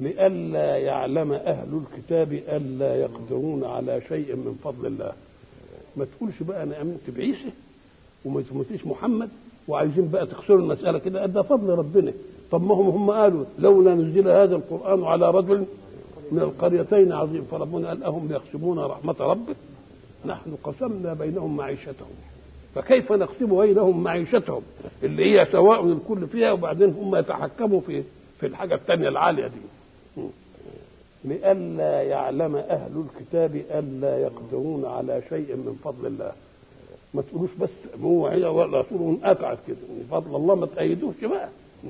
لئلا يعلم أهل الكتاب ألا يقدرون على شيء من فضل الله ما تقولش بقى أنا آمنت بعيسى وما تموتيش محمد وعايزين بقى تخسروا المسألة كده ده فضل ربنا طب ما هم هم قالوا لولا نزل هذا القرآن على رجل من القريتين عظيم فربنا قال أهم يقسمون رحمة ربك نحن قسمنا بينهم معيشتهم فكيف نقسم بينهم معيشتهم اللي هي سواء الكل فيها وبعدين هم يتحكموا في في الحاجة الثانية العالية دي لئلا يعلم أهل الكتاب ألا يقدرون على شيء من فضل الله ما تقولوش بس موعظة ولا رسول قطعت كده من فضل الله ما تأيدوش بقى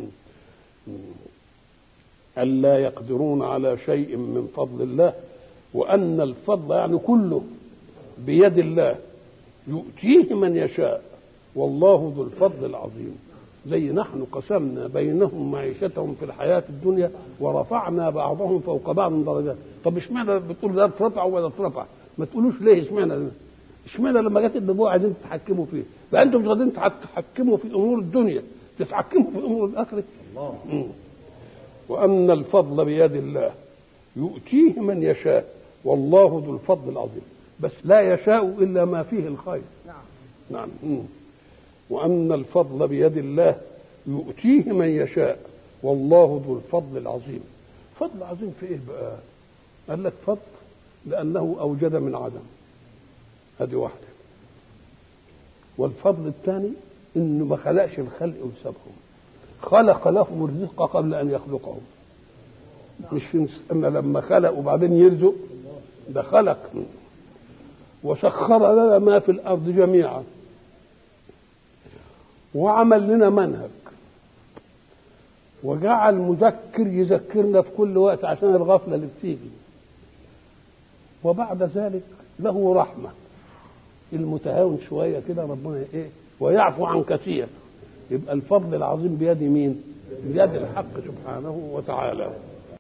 ألا يقدرون على شيء من فضل الله وأن الفضل يعني كله بيد الله يؤتيه من يشاء والله ذو الفضل العظيم زي نحن قسمنا بينهم معيشتهم في الحياة الدنيا ورفعنا بعضهم فوق بعض درجات طب اشمعنى بتقول ده اترفع ولا اترفع ما تقولوش ليه اشمعنى اشمعنى لما جت النبوة عايزين تتحكموا فيه بقى انتم مش قادرين تتحكموا في امور الدنيا تتحكموا في امور الاخره الله وان الفضل بيد الله يؤتيه من يشاء والله ذو الفضل العظيم بس لا يشاء الا ما فيه الخير نعم نعم مم. وأن الفضل بيد الله يؤتيه من يشاء والله ذو الفضل العظيم فضل عظيم في إيه بقى قال لك فضل لأنه أوجد من عدم هذه واحدة والفضل الثاني إنه ما خلقش الخلق وسابهم خلق لهم الرزق قبل أن يخلقهم مش أن لما خلق وبعدين يرزق ده خلق وسخر لنا ما في الأرض جميعا وعمل لنا منهج وجعل مذكر يذكرنا في كل وقت عشان الغفله اللي بتيجي وبعد ذلك له رحمه المتهاون شويه كده ربنا ايه ويعفو عن كثير يبقى الفضل العظيم بيد مين؟ بيد الحق سبحانه وتعالى